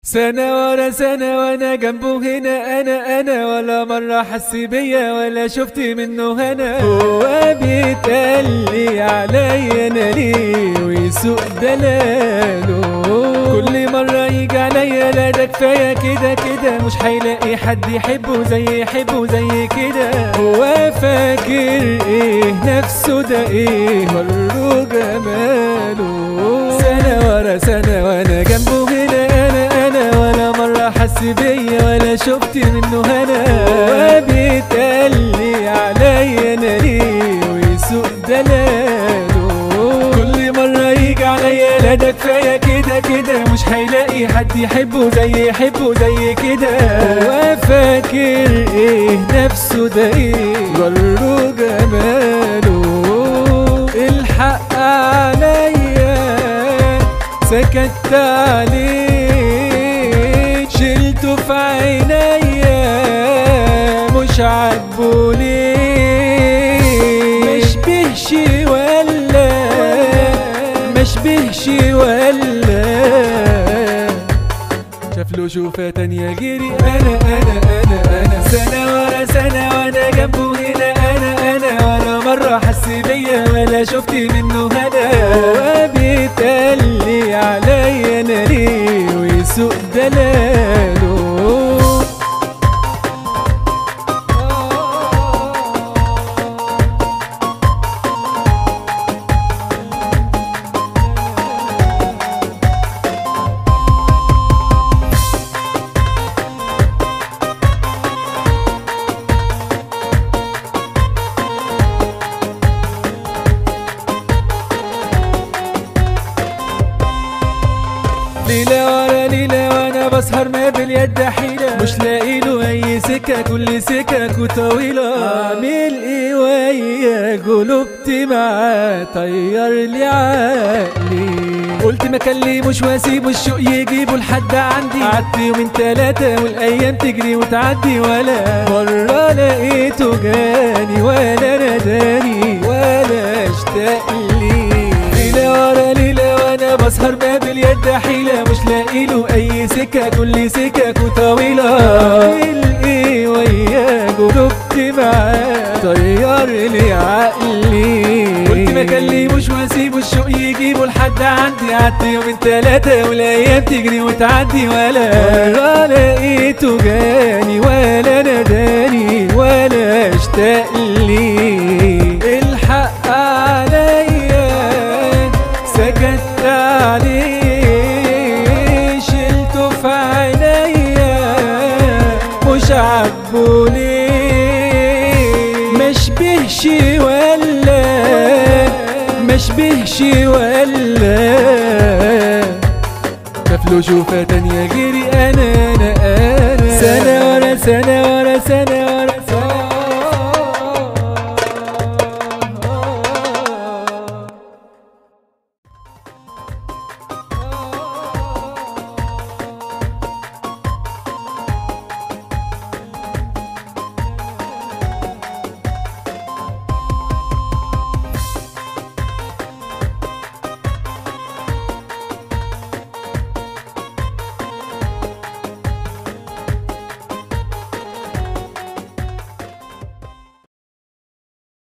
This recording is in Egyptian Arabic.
سنة ورا سنة وانا جنبه هنا انا انا ولا مرة حس بيا ولا شفت منه هنا هو بيتقلي عليا انا ليه ويسوق دلاله كل مرة يجي عليا لا ده كفاية كده كده مش هيلاقي حد يحبه زي يحبه زي كده هو فاكر ايه نفسه ده ايه وروا جماله سنة ورا سنة وانا جنبه هنا انا انا ولا مرة حس بيا ولا شفت منه هنا هو بيتقلي عليا انا ليه ويسوق دلاله كل مرة يجي عليا لا ده كفاية كده كده مش هيلاقي حد يحبه زي يحبه زي كده هو فاكر ايه نفسه ده ايه غره جماله الحق عليا سكت عليه شلته في عينيا مش عاجبه ليه مشبهش ولا مشبهش ولا شاف له شوفة تانية غيري انا انا انا انا سنة ورا سنة وانا جنبه هنا انا انا ولا مرة حس بيا ولا شفت منه هنا هو بيتقلي عليا انا ليه ويسوق دلاله ليلة ورا ليلة وانا بسهر ما باليد حيلة مش لاقي له اي سكة كل سكك طويلة اعمل ايه ويا قلوبتي معاه طير لي عقلي قلت ما اكلموش واسيبه الشوق يجيبه لحد عندي قعدت يومين تلاتة والايام تجري وتعدي ولا مرة لقيته جاني ولا ناداني ولا اشتاق لي ليلة ورا ليلة وانا بسهر ما باليد حيلة مش لاقي له اي سكة كل سكك طويلة اعمل ايه ويا قلوبتي معاه طير لي عقلي قلت ما اكلموش واسيبه الشوق يجيبه لحد عندي قعدت يومين تلاتة والايام تجري وتعدي ولا مرة لقيته جاني ولا ناداني ولا اشتاق لي الحق عليا سكت عليه شلته في عينيا مش عاجبه ليه مشبهش ولا مشبهش ولا شاف له شوفة تانية غيري انا انا انا سنة ورا سنة